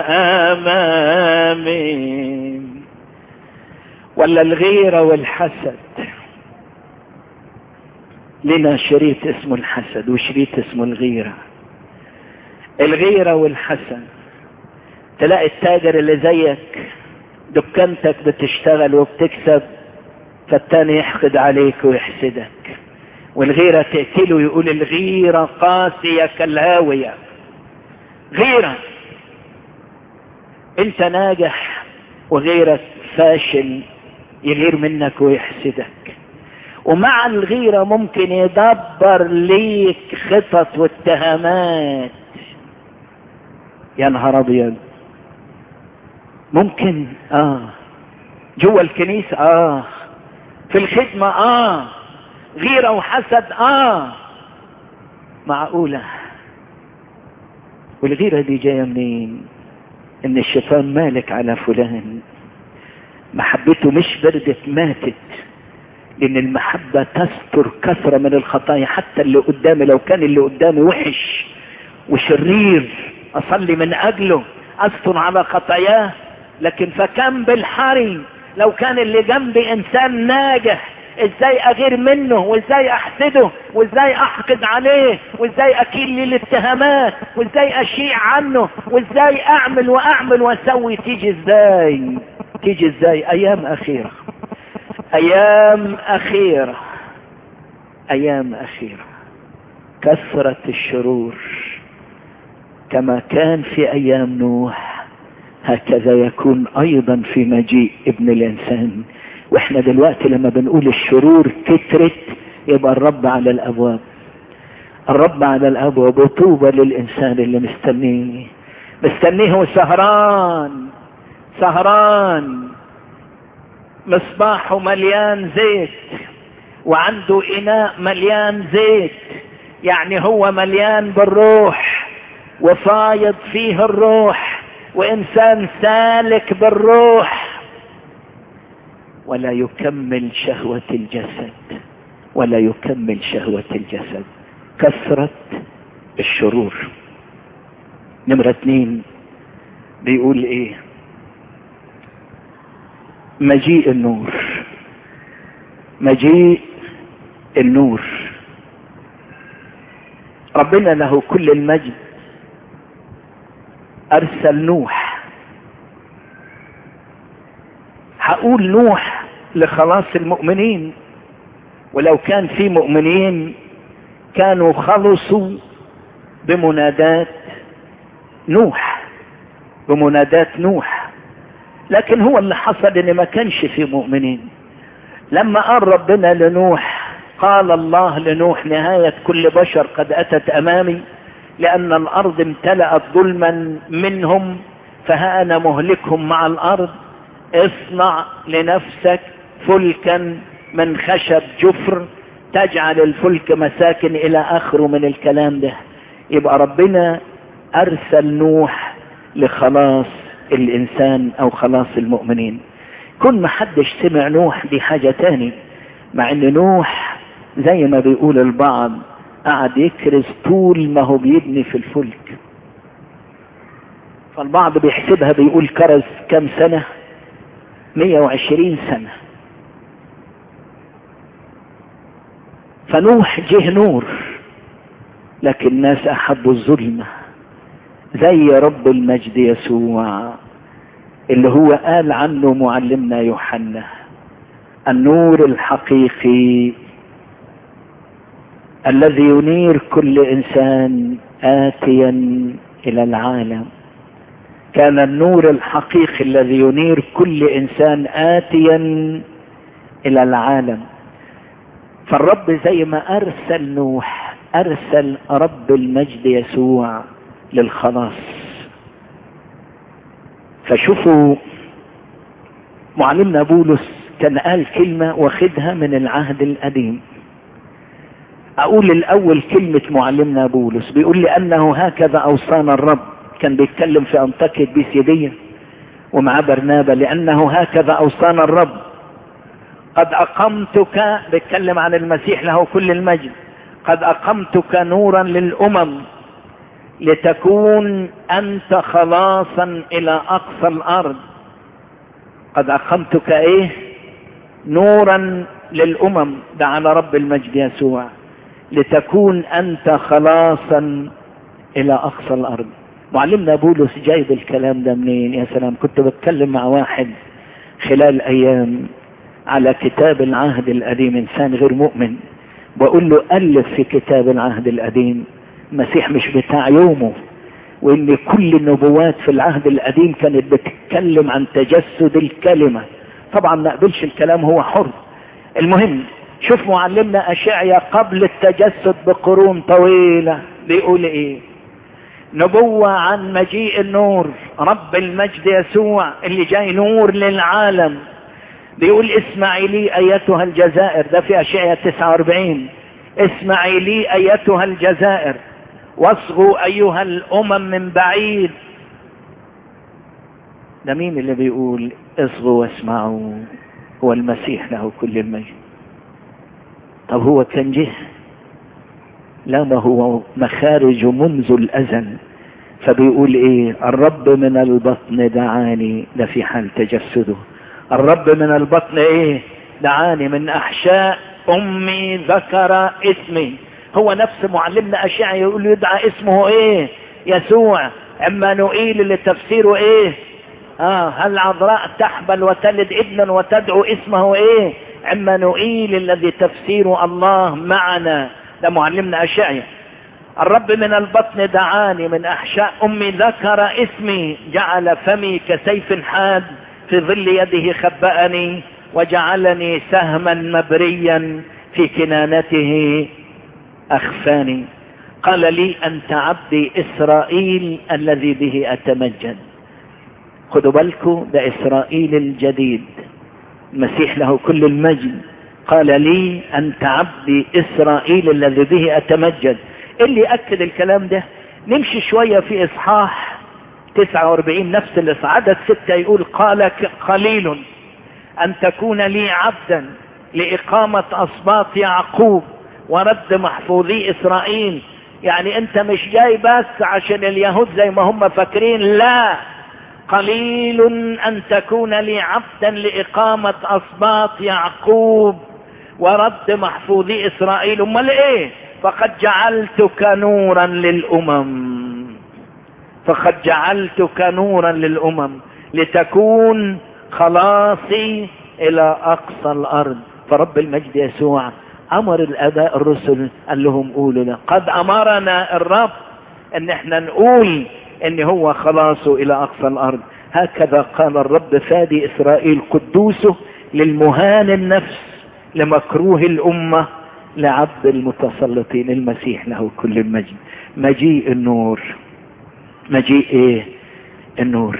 امامي ولا الغيرة والحسد لنا شريط اسمه الحسد وشريط اسمه الغيرة الغيرة والحسد تلاقي التاجر اللي زيك دكانتك بتشتغل وبتكسب فالتاني يحقد عليك ويحسدك والغيرة تقتله يقول الغيرة قاسية كالهاوية غيرة انت ناجح وغيرك فاشل يغير منك ويحسدك ومع الغيرة ممكن يدبر ليك خطط واتهامات يا نهار ابيض ممكن اه جوه الكنيسة اه في الخدمة اه غيرة وحسد اه معقولة والغيرة دي جاية منين ان الشيطان مالك على فلان محبته مش بردت ماتت لان المحبة تستر كثرة من الخطايا حتى اللي قدامي لو كان اللي قدامي وحش وشرير اصلي من اجله استر على خطاياه لكن فكم بالحري لو كان اللي جنبي انسان ناجح ازاي اغير منه وازاي احسده وازاي احقد عليه وازاي اكيل لي الاتهامات وازاي اشيع عنه وازاي اعمل واعمل واسوي تيجي ازاي تيجي ازاي ايام اخيرة ايام اخيرة ايام اخيرة كثرة الشرور كما كان في ايام نوح هكذا يكون ايضا في مجيء ابن الانسان واحنا دلوقتي لما بنقول الشرور كترت يبقى الرب على الابواب الرب على الابواب وطوبى للانسان اللي مستنيه مستنيه وسهران سهران مصباحه مليان زيت وعنده اناء مليان زيت يعني هو مليان بالروح وفايض فيه الروح وانسان سالك بالروح ولا يكمل شهوة الجسد ولا يكمل شهوة الجسد كثرة الشرور نمرة اتنين بيقول ايه مجيء النور مجيء النور ربنا له كل المجد ارسل نوح هقول نوح لخلاص المؤمنين ولو كان في مؤمنين كانوا خلصوا بمنادات نوح بمنادات نوح لكن هو اللي حصل ان ما كانش في مؤمنين لما قال ربنا لنوح قال الله لنوح نهاية كل بشر قد اتت امامي لان الارض امتلأت ظلما منهم فها انا مهلكهم مع الارض اصنع لنفسك فلكا من خشب جفر تجعل الفلك مساكن الى اخره من الكلام ده يبقى ربنا ارسل نوح لخلاص الانسان او خلاص المؤمنين كل ما حدش سمع نوح دي حاجة تاني مع ان نوح زي ما بيقول البعض قعد يكرز طول ما هو بيبني في الفلك فالبعض بيحسبها بيقول كرز كم سنة 120 سنة فنوح جه نور لكن الناس احبوا الظلمة زي رب المجد يسوع اللي هو قال عنه معلمنا يوحنا النور الحقيقي الذي ينير كل انسان اتيا الى العالم كان النور الحقيقي الذي ينير كل انسان اتيا الى العالم فالرب زي ما ارسل نوح ارسل رب المجد يسوع للخلاص فشوفوا معلمنا بولس كان قال كلمة واخدها من العهد القديم اقول الاول كلمة معلمنا بولس بيقول لانه هكذا اوصانا الرب كان بيتكلم في انطاكية بيسيدية ومع برنابا لانه هكذا اوصانا الرب قد اقمتك بيتكلم عن المسيح له كل المجد قد اقمتك نورا للامم لتكون انت خلاصا الى اقصى الارض قد اقمتك ايه نورا للامم ده على رب المجد يسوع لتكون انت خلاصا الى اقصى الارض معلمنا بولس جايب الكلام ده منين يا سلام كنت بتكلم مع واحد خلال ايام على كتاب العهد القديم انسان غير مؤمن بقول له ألف في كتاب العهد القديم المسيح مش بتاع يومه وان كل النبوات في العهد القديم كانت بتتكلم عن تجسد الكلمة طبعا ما قبلش الكلام هو حر المهم شوف معلمنا اشعيا قبل التجسد بقرون طويلة بيقول ايه نبوة عن مجيء النور رب المجد يسوع اللي جاي نور للعالم بيقول اسمعي لي ايتها الجزائر ده في اشعيا 49 اسمعي لي ايتها الجزائر واصغوا ايها الامم من بعيد ده مين اللي بيقول اصغوا واسمعوا هو المسيح له كل المجد طب هو كان جه لا ما هو مخارج منذ الازل فبيقول ايه الرب من البطن دعاني ده في حال تجسده الرب من البطن ايه دعاني من احشاء امي ذكر اسمي هو نفس معلمنا اشعيا يقول يدعى اسمه ايه يسوع عمانوئيل اللي تفسيره ايه اه هل عذراء تحبل وتلد ابنا وتدعو اسمه ايه عمانوئيل الذي تفسيره الله معنا ده معلمنا اشعيا الرب من البطن دعاني من احشاء امي ذكر اسمي جعل فمي كسيف حاد في ظل يده خبأني وجعلني سهما مبريا في كنانته أخفاني قال لي أنت عبدي إسرائيل الذي به أتمجد خدوا بالكم ده إسرائيل الجديد المسيح له كل المجد قال لي أنت عبدي إسرائيل الذي به أتمجد اللي أكد الكلام ده نمشي شوية في إصحاح 49 نفس الإصحاح عدد ستة يقول قال قليل أن تكون لي عبدا لإقامة أصباط يعقوب ورد محفوظي إسرائيل يعني أنت مش جاي بس عشان اليهود زي ما هم فاكرين لا قليل أن تكون لي عبدا لإقامة أصباط يعقوب ورد محفوظي إسرائيل أمال إيه فقد جعلتك نورا للأمم فقد جعلتك نورا للأمم لتكون خلاصي إلى أقصى الأرض فرب المجد يسوع أمر الآباء الرسل قال لهم قولوا له قد أمرنا الرب أن احنا نقول أن هو خلاصه إلى أقصى الأرض هكذا قال الرب فادي إسرائيل قدوسه للمهان النفس لمكروه الأمة لعبد المتسلطين المسيح له كل المجد مجيء النور مجيء ايه النور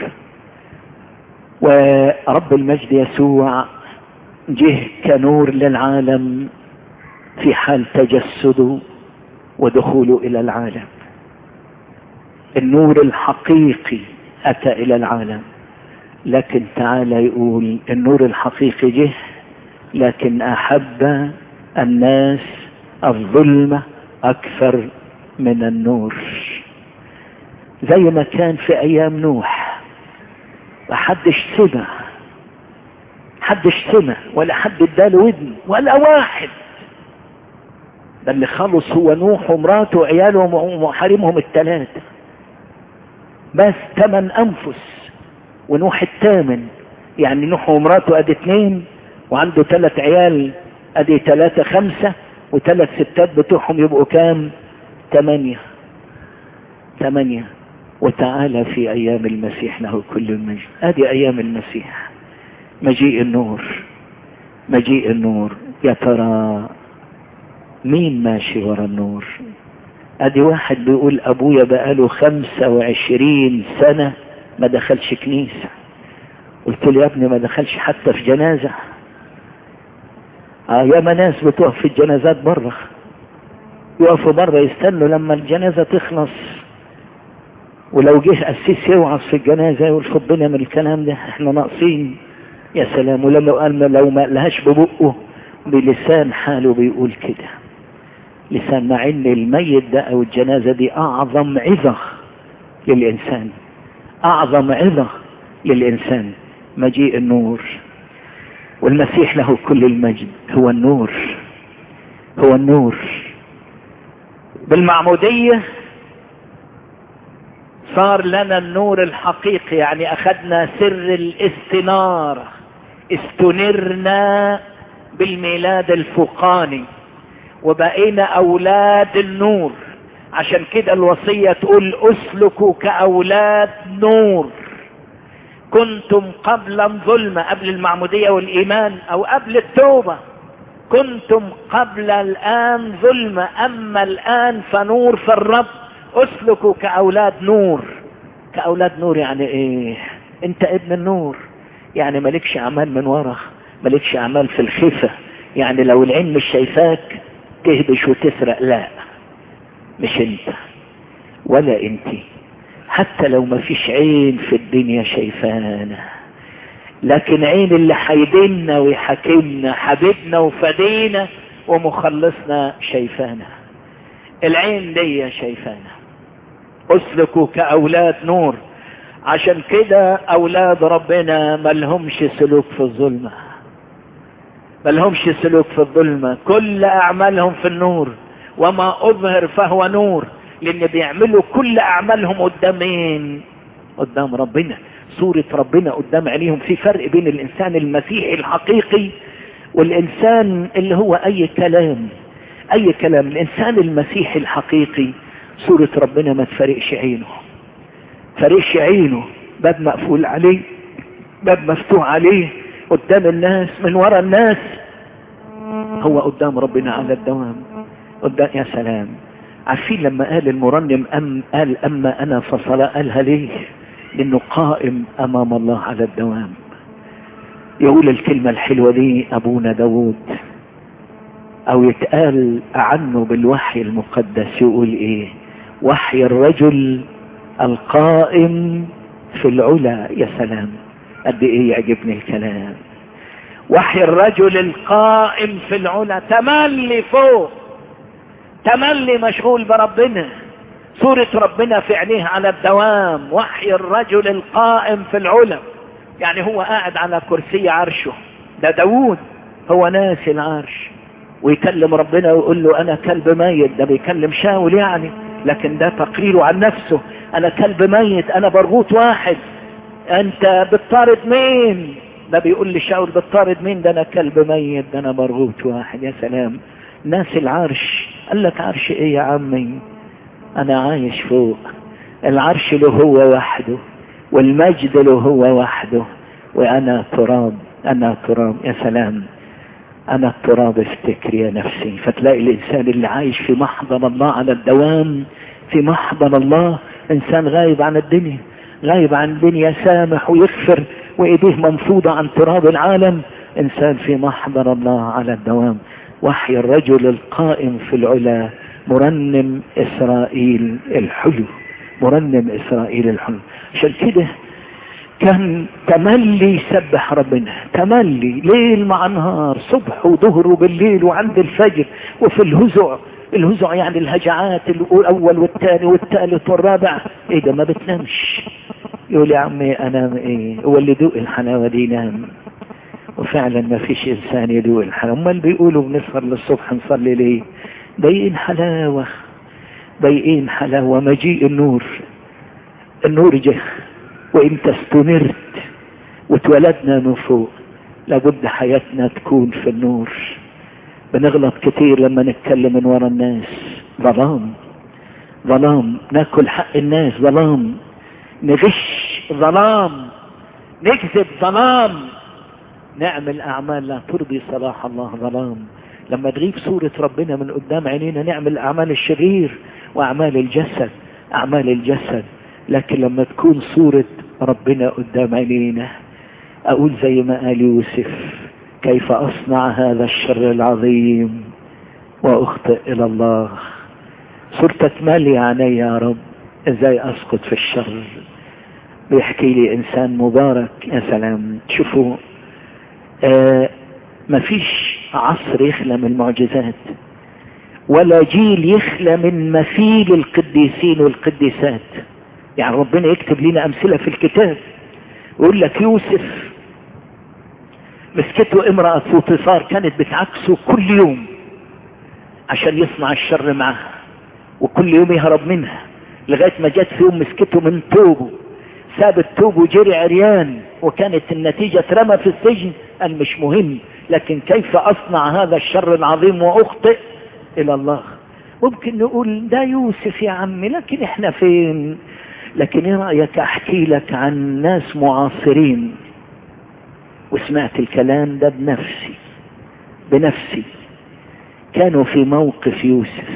ورب المجد يسوع جه كنور للعالم في حال تجسده ودخوله الى العالم النور الحقيقي اتى الى العالم لكن تعالى يقول النور الحقيقي جه لكن احب الناس الظلمة اكثر من النور زي ما كان في ايام نوح محدش سمع حدش سمع ولا حد اداله ودن ولا واحد ده اللي خلص هو نوح ومراته وعياله ومحارمهم الثلاثة بس ثمان انفس ونوح الثامن يعني نوح ومراته ادي اثنين وعنده ثلاث عيال ادي ثلاثة خمسة وثلاث ستات بتوعهم يبقوا كام ثمانية ثمانية وتعالى في ايام المسيح له كل المجد ادي ايام المسيح مجيء النور مجيء النور يا ترى مين ماشي ورا النور ادي واحد بيقول ابويا بقاله خمسة وعشرين سنة ما دخلش كنيسة قلت له يا ابني ما دخلش حتى في جنازة اه ياما ناس بتقف في الجنازات بره يقفوا بره يستنوا لما الجنازة تخلص ولو جه قسيس يوعظ في الجنازة يقول فضنا من الكلام ده احنا ناقصين يا سلام ولما قال لو ما قالهاش ببقه بلسان حاله بيقول كده لسان مع ان الميت ده او الجنازة دي اعظم عظة للانسان اعظم عظة للانسان مجيء النور والمسيح له كل المجد هو النور هو النور بالمعمودية صار لنا النور الحقيقي يعني اخذنا سر الاستنارة استنرنا بالميلاد الفوقاني وبقينا اولاد النور عشان كده الوصية تقول اسلكوا كاولاد نور كنتم قبلا ظلمة قبل المعمودية والايمان او قبل التوبة كنتم قبل الان ظلمة اما الان فنور في الرب اسلكوا كاولاد نور كاولاد نور يعني ايه انت ابن النور يعني مالكش اعمال من ورا مالكش اعمال في الخفة يعني لو العين مش شايفاك تهبش وتسرق لا مش انت ولا انت حتى لو ما فيش عين في الدنيا شايفانا لكن عين اللي حيدنا ويحاكمنا حبيبنا وفدينا ومخلصنا شايفانا العين دي شايفانا اسلكوا كاولاد نور عشان كده اولاد ربنا ملهمش سلوك في الظلمة ملهمش سلوك في الظلمة كل اعمالهم في النور وما اظهر فهو نور لان بيعملوا كل اعمالهم قدام مين قدام ربنا صورة ربنا قدام عينيهم في فرق بين الانسان المسيحي الحقيقي والانسان اللي هو اي كلام اي كلام الانسان المسيحي الحقيقي صورة ربنا ما تفرقش عينه فرقش عينه باب مقفول عليه باب مفتوح عليه قدام الناس من ورا الناس هو قدام ربنا على الدوام قدام يا سلام عارفين لما قال المرنم أم قال أما أنا فصلاة قالها ليه لأنه قائم أمام الله على الدوام يقول الكلمة الحلوة دي أبونا داود أو يتقال عنه بالوحي المقدس يقول إيه وحي الرجل القائم في العلا يا سلام قد إيه يعجبني الكلام وحي الرجل القائم في العلا تملي فوق تملي مشغول بربنا صورة ربنا في عينيه على الدوام وحي الرجل القائم في العلا يعني هو قاعد على كرسي عرشه ده داوود هو ناسي العرش ويكلم ربنا ويقول له انا كلب ميت ده بيكلم شاول يعني لكن ده تقريره عن نفسه انا كلب ميت انا برغوت واحد انت بتطارد مين ده بيقول لي شاول بتطارد مين ده انا كلب ميت ده انا برغوت واحد يا سلام ناس العرش قال لك عرش ايه يا عمي انا عايش فوق العرش له هو وحده والمجد له هو وحده وانا تراب انا تراب يا سلام انا التراب افتكر يا نفسي فتلاقي الانسان اللي عايش في محضن الله على الدوام في محضن الله انسان غايب عن الدنيا غايب عن الدنيا سامح ويغفر وايديه منفوضة عن تراب العالم انسان في محضن الله على الدوام وحي الرجل القائم في العلا مرنم اسرائيل الحلو مرنم اسرائيل الحلو عشان كده كان تملي يسبح ربنا تملي ليل مع نهار صبح وظهر وبالليل وعند الفجر وفي الهزع الهزع يعني الهجعات الاول والثاني والثالث والرابع ايه ده ما بتنامش يقول يا عمي انا ايه هو اللي دوق الحلاوه دي نام وفعلا ما فيش انسان يدوق الحلاوه امال بيقولوا بنسهر للصبح نصلي ليه ضايقين حلاوه ضايقين حلاوه مجيء النور النور جه وانت استمرت واتولدنا من فوق لابد حياتنا تكون في النور بنغلط كتير لما نتكلم من ورا الناس ظلام ظلام ناكل حق الناس ظلام نغش ظلام نكذب ظلام نعمل اعمال لا ترضي صلاح الله ظلام لما تغيب صورة ربنا من قدام عينينا نعمل اعمال الشرير واعمال الجسد اعمال الجسد لكن لما تكون صورة ربنا قدام عينينا اقول زي ما قال يوسف كيف اصنع هذا الشر العظيم واخطئ الى الله صورتك مالي عيني يا رب ازاي اسقط في الشر بيحكي لي انسان مبارك يا سلام شوفوا آه مفيش عصر يخلى من المعجزات ولا جيل يخلى من مثيل القديسين والقديسات يعني ربنا يكتب لنا امثلة في الكتاب يقول لك يوسف مسكته امرأة فوطفار كانت بتعكسه كل يوم عشان يصنع الشر معها وكل يوم يهرب منها لغاية ما جت في يوم مسكته من توبه ساب التوب وجري عريان وكانت النتيجة اترمى في السجن قال مش مهم لكن كيف اصنع هذا الشر العظيم واخطئ الى الله ممكن نقول ده يوسف يا عمي لكن احنا فين لكن ايه رأيك احكي لك عن ناس معاصرين وسمعت الكلام ده بنفسي بنفسي كانوا في موقف يوسف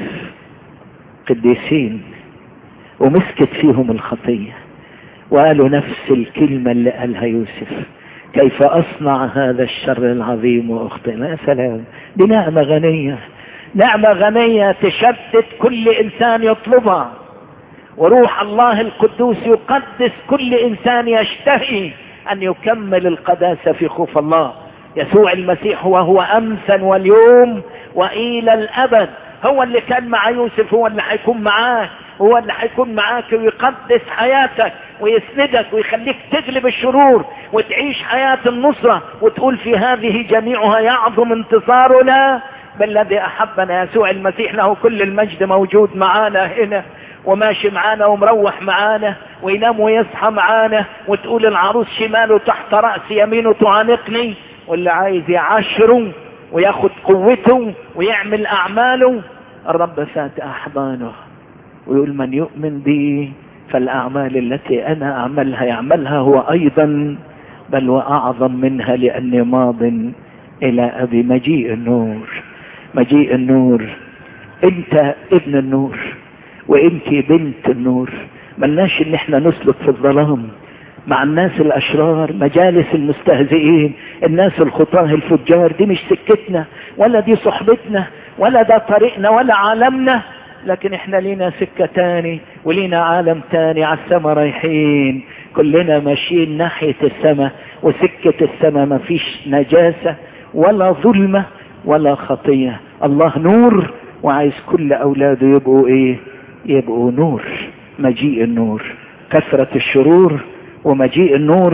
قديسين ومسكت فيهم الخطية وقالوا نفس الكلمة اللي قالها يوسف كيف أصنع هذا الشر العظيم وأخطئ يا سلام دي نعمة غنية نعمة غنية تشتت كل إنسان يطلبها وروح الله القدوس يقدس كل إنسان يشتهي أن يكمل القداسة في خوف الله يسوع المسيح وهو أمسا واليوم وإلى الأبد هو اللي كان مع يوسف هو اللي هيكون معاه هو اللي هيكون معاك ويقدس حياتك ويسندك ويخليك تغلب الشرور وتعيش حياة النصرة وتقول في هذه جميعها يعظم انتصارنا بالذي أحبنا يسوع المسيح له كل المجد موجود معانا هنا وماشي معانا ومروح معانا وينام ويصحى معانا وتقول العروس شماله تحت رأس يمينه تعانقني واللي عايز يعاشره وياخد قوته ويعمل أعماله الرب فات أحضانه ويقول من يؤمن بي فالأعمال التي أنا أعملها يعملها هو أيضا بل وأعظم منها لأني ماض إلى أبي مجيء النور مجيء النور أنت ابن النور وأنت بنت النور ملناش إن احنا نسلك في الظلام مع الناس الأشرار مجالس المستهزئين الناس الخطاه الفجار دي مش سكتنا ولا دي صحبتنا ولا ده طريقنا ولا عالمنا لكن احنا لينا سكة تاني ولينا عالم تاني على السما رايحين كلنا ماشيين ناحية السماء وسكة السماء ما فيش نجاسة ولا ظلمة ولا خطية الله نور وعايز كل اولاده يبقوا ايه يبقوا نور مجيء النور كثرة الشرور ومجيء النور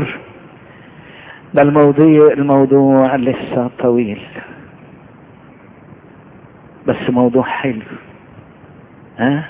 ده الموضوع الموضوع لسه طويل بس موضوع حلو ها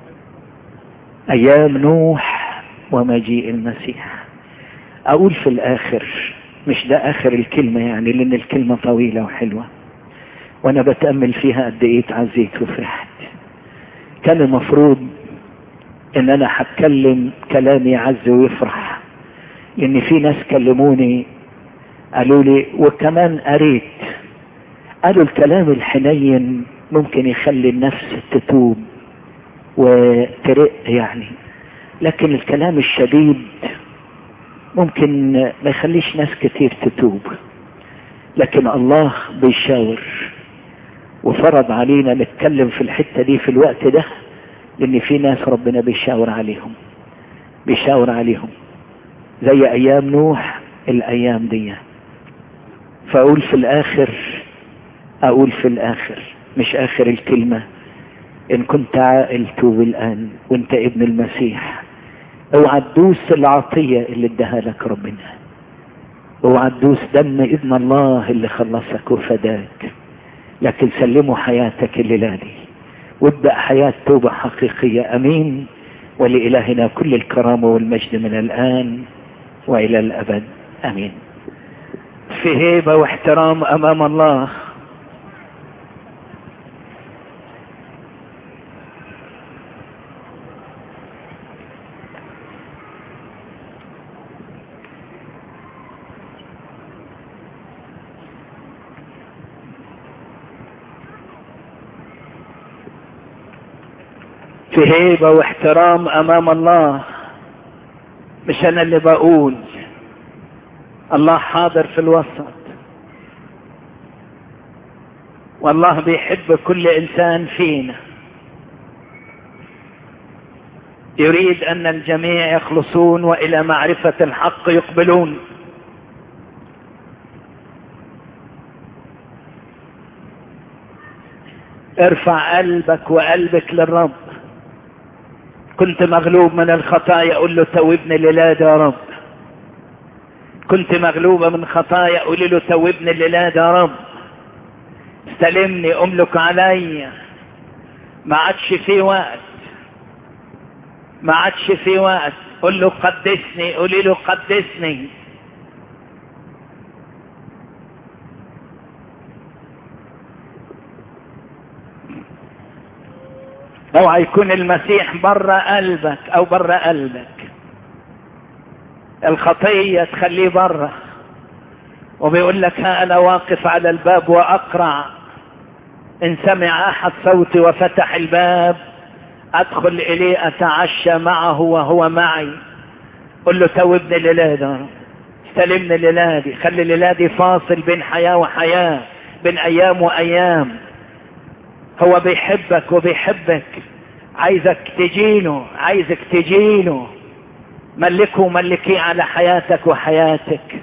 ايام نوح ومجيء المسيح اقول في الاخر مش ده اخر الكلمة يعني لان الكلمة طويلة وحلوة وانا بتأمل فيها قد ايه اتعزيت وفرحت كان المفروض ان انا هتكلم كلام يعز ويفرح لان في ناس كلموني قالوا لي وكمان قريت قالوا الكلام الحنين ممكن يخلي النفس تتوب وترق يعني لكن الكلام الشديد ممكن ما يخليش ناس كتير تتوب لكن الله بيشاور وفرض علينا نتكلم في الحتة دي في الوقت ده لان في ناس ربنا بيشاور عليهم بيشاور عليهم زي ايام نوح الايام دي فاقول في الاخر اقول في الاخر مش اخر الكلمة ان كنت عاقل توب الان وانت ابن المسيح اوعى تدوس العطية اللي اداها لك ربنا اوعى تدوس دم ابن الله اللي خلصك وفداك لكن سلموا حياتك الليلة دي وابدأ حياة توبة حقيقية امين ولإلهنا كل الكرامة والمجد من الآن وإلى الأبد امين في هيبة واحترام امام الله في هيبة واحترام امام الله مش انا اللي بقول الله حاضر في الوسط والله بيحب كل انسان فينا يريد ان الجميع يخلصون والى معرفة الحق يقبلون ارفع قلبك وقلبك للرب كنت مغلوب من الخطايا قل له توبني للاد يا رب كنت مغلوبة من خطايا قولي له توبني للاد يا رب استلمني املك علي ما عادش في وقت ما عادش في وقت قل له قدسني قولي له قدسني اوعى يكون المسيح بره قلبك او بره قلبك الخطية تخليه بره وبيقول لك ها انا واقف على الباب واقرع ان سمع احد صوتي وفتح الباب ادخل اليه اتعشى معه وهو معي قل له توبني ليلادي استلمني ليلادي خلي ليلادي فاصل بين حياة وحياة بين ايام وايام هو بيحبك وبيحبك عايزك تجيله عايزك تجيله ملكه وملكيه على حياتك وحياتك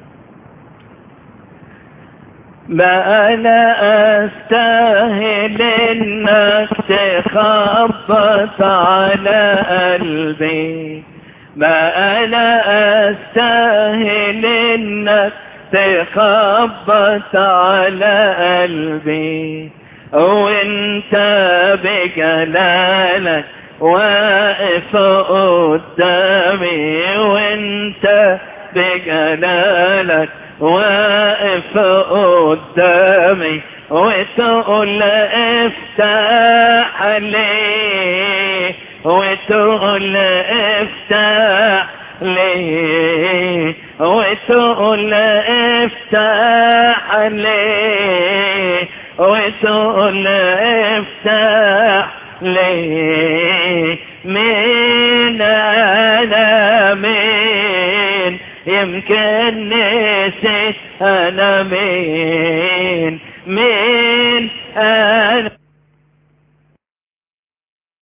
ما انا استاهل انك تخبط على قلبي ما انا استاهل انك تخبط على قلبي وانت بجلالك واقف قدامي وانت بجلالك واقف قدامي وتقول افتح لي وتقول افتح لي وتقول افتح لي وتقول افتح لي من انا مين يمكن نسيت انا مين مين انا